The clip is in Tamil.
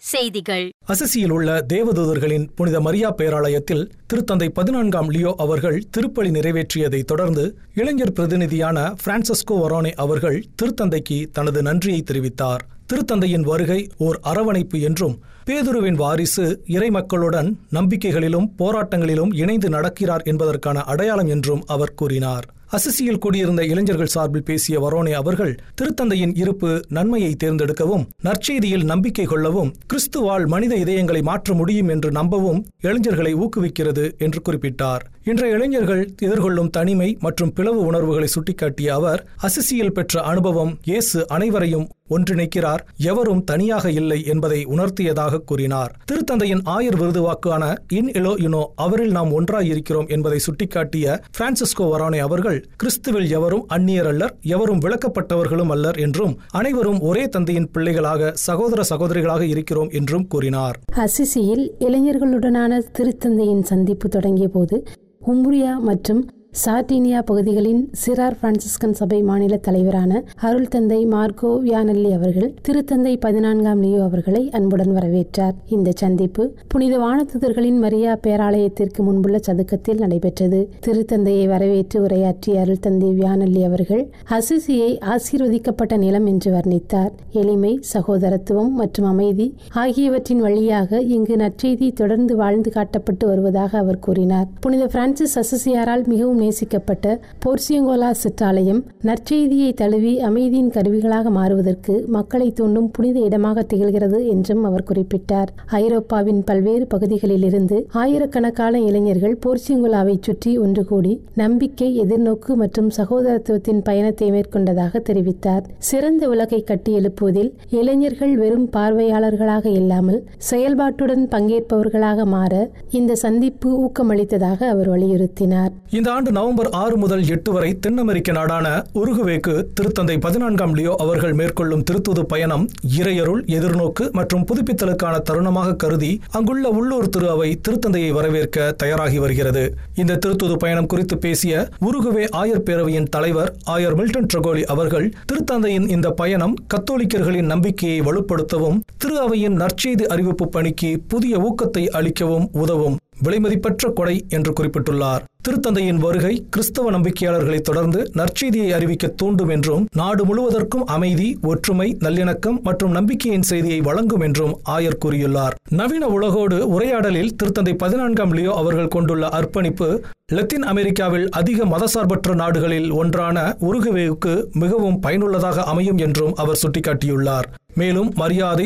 செய்திகள் அசசியில் உள்ள தேவதூதர்களின் புனித மரியா பேராலயத்தில் திருத்தந்தை பதினான்காம் லியோ அவர்கள் திருப்பலி நிறைவேற்றியதைத் தொடர்ந்து இளைஞர் பிரதிநிதியான பிரான்சிஸ்கோ வரோனே அவர்கள் திருத்தந்தைக்கு தனது நன்றியை தெரிவித்தார் திருத்தந்தையின் வருகை ஓர் அரவணைப்பு என்றும் பேதுருவின் வாரிசு இறைமக்களுடன் நம்பிக்கைகளிலும் போராட்டங்களிலும் இணைந்து நடக்கிறார் என்பதற்கான அடையாளம் என்றும் அவர் கூறினார் அசிசியில் கூடியிருந்த இளைஞர்கள் சார்பில் பேசிய வரோனே அவர்கள் திருத்தந்தையின் இருப்பு நன்மையை தேர்ந்தெடுக்கவும் நற்செய்தியில் நம்பிக்கை கொள்ளவும் கிறிஸ்துவால் மனித இதயங்களை மாற்ற முடியும் என்று நம்பவும் இளைஞர்களை ஊக்குவிக்கிறது என்று குறிப்பிட்டார் இன்றைய இளைஞர்கள் எதிர்கொள்ளும் தனிமை மற்றும் பிளவு உணர்வுகளை சுட்டிக்காட்டிய அவர் அசிசியில் பெற்ற அனுபவம் இயேசு அனைவரையும் ஒன்றிணைக்கிறார் எவரும் தனியாக இல்லை என்பதை உணர்த்தியதாக கூறினார் திருத்தந்தையின் ஆயர் விருது வாக்கான இன் எலோ யுனோ அவரில் நாம் ஒன்றாயிருக்கிறோம் என்பதை சுட்டிக்காட்டிய பிரான்சிஸ்கோ வரானே அவர்கள் கிறிஸ்துவில் எவரும் அந்நியர் அல்லர் எவரும் விளக்கப்பட்டவர்களும் அல்லர் என்றும் அனைவரும் ஒரே தந்தையின் பிள்ளைகளாக சகோதர சகோதரிகளாக இருக்கிறோம் என்றும் கூறினார் அசிசியில் இளைஞர்களுடனான திருத்தந்தையின் சந்திப்பு தொடங்கிய போது உம்ரியா மற்றும் சார்டினியா பகுதிகளின் சிறார் பிரான்சிஸ்கன் சபை மாநில தலைவரான அருள் தந்தை மார்கோ வியானல்லி அவர்கள் திருத்தந்தை பதினான்காம் லியோ அவர்களை அன்புடன் வரவேற்றார் இந்த சந்திப்பு புனித வானத்துதர்களின் மரியா பேராலயத்திற்கு முன்புள்ள சதுக்கத்தில் நடைபெற்றது திருத்தந்தையை வரவேற்று உரையாற்றிய அருள் தந்தை வியானல்லி அவர்கள் அசிசியை ஆசீர்வதிக்கப்பட்ட நிலம் என்று வர்ணித்தார் எளிமை சகோதரத்துவம் மற்றும் அமைதி ஆகியவற்றின் வழியாக இங்கு நற்செய்தி தொடர்ந்து வாழ்ந்து காட்டப்பட்டு வருவதாக அவர் கூறினார் புனித பிரான்சிஸ் அசிசியாரால் மிகவும் நேசிக்கப்பட்ட போர்சியங்கோலா சிற்றாலயம் நற்செய்தியை தழுவி அமைதியின் கருவிகளாக மாறுவதற்கு மக்களை தூண்டும் புனித இடமாக திகழ்கிறது என்றும் அவர் குறிப்பிட்டார் ஐரோப்பாவின் பல்வேறு பகுதிகளில் இருந்து ஆயிரக்கணக்கான இளைஞர்கள் போர்சியங்கோலாவை சுற்றி ஒன்று கூடி நம்பிக்கை எதிர்நோக்கு மற்றும் சகோதரத்துவத்தின் பயணத்தை மேற்கொண்டதாக தெரிவித்தார் சிறந்த உலகை கட்டியெழுப்புவதில் இளைஞர்கள் வெறும் பார்வையாளர்களாக இல்லாமல் செயல்பாட்டுடன் பங்கேற்பவர்களாக மாற இந்த சந்திப்பு ஊக்கமளித்ததாக அவர் வலியுறுத்தினார் இந்த ஆண்டு நவம்பர் ஆறு முதல் எட்டு வரை தென் அமெரிக்க நாடான உருகுவேக்கு திருத்தந்தை பதினான்காம் லியோ அவர்கள் மேற்கொள்ளும் திருத்துது பயணம் இறையருள் எதிர்நோக்கு மற்றும் புதுப்பித்தலுக்கான தருணமாக கருதி அங்குள்ள உள்ளூர் திரு அவை திருத்தந்தையை வரவேற்க தயாராகி வருகிறது இந்த திருத்துது பயணம் குறித்து பேசிய உருகுவே ஆயர் பேரவையின் தலைவர் ஆயர் மில்டன் ட்ரகோலி அவர்கள் திருத்தந்தையின் இந்த பயணம் கத்தோலிக்கர்களின் நம்பிக்கையை வலுப்படுத்தவும் திரு அவையின் நற்செய்தி அறிவிப்பு பணிக்கு புதிய ஊக்கத்தை அளிக்கவும் உதவும் விலைமதிப்பற்ற கொடை என்று குறிப்பிட்டுள்ளார் திருத்தந்தையின் வருகை கிறிஸ்தவ நம்பிக்கையாளர்களை தொடர்ந்து நற்செய்தியை அறிவிக்க தூண்டும் என்றும் நாடு முழுவதற்கும் அமைதி ஒற்றுமை நல்லிணக்கம் மற்றும் நம்பிக்கையின் செய்தியை வழங்கும் என்றும் ஆயர் கூறியுள்ளார் நவீன உலகோடு உரையாடலில் திருத்தந்தை பதினான்காம் லியோ அவர்கள் கொண்டுள்ள அர்ப்பணிப்பு லத்தீன் அமெரிக்காவில் அதிக மதசார்பற்ற நாடுகளில் ஒன்றான உருகுவேவுக்கு மிகவும் பயனுள்ளதாக அமையும் என்றும் அவர் சுட்டிக்காட்டியுள்ளார் மேலும் மரியாதை